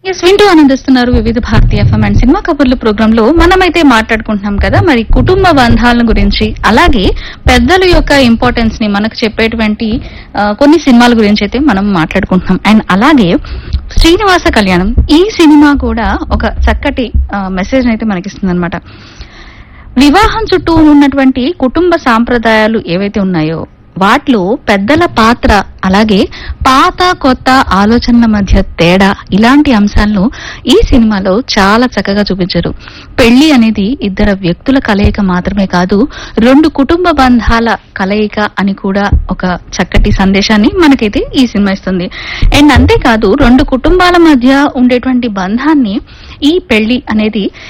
yes వింటూ ఆనందిస్తున్నారు Vividh Bharatiya FM and cinema కబుర్ల ప్రోగ్రామ్ లో మనమైతే మాట్లాడుకుంటున్నాం కదా మరి కుటుంబ బంధాల గురించి అలాగే పెద్దల యొక్క ఇంపార్టెన్స్ ని మనకు చెప్పేటువంటి ఆ, కొన్ని సినిమాల గురించి అయితే మనం మాట్లాడుకుంటున్నాం అండ్ అలాగే శ్రీనివాస కళ్యాణం ఈ సినిమా కూడా ఒక చక్కటి మెసేజ్ అయితే మనకిస్తుంది వివాహం చుట్టూ ఉన్నటువంటి కుటుంబ సాంప్రదాయాలు ఏవైతే ఉన్నాయో వాటిలో పెద్దల పాత్ర అలాగే పాత కొత్త ఆలోచనల మధ్య తేడా ఇలాంటి అంశాలను ఈ సినిమాలో చాలా చక్కగా చూపించారు పెళ్లి అనేది ఇద్దరు వ్యక్తుల కలయిక మాత్రమే కాదు రెండు కుటుంబ బంధాల కలయిక అని కూడా ఒక చక్కటి సందేశాన్ని మనకైతే ఈ సినిమా ఇస్తుంది అండ్ అంతేకాదు రెండు కుటుంబాల మధ్య ఉండేటువంటి బంధాన్ని ఈ పెళ్లి అనేది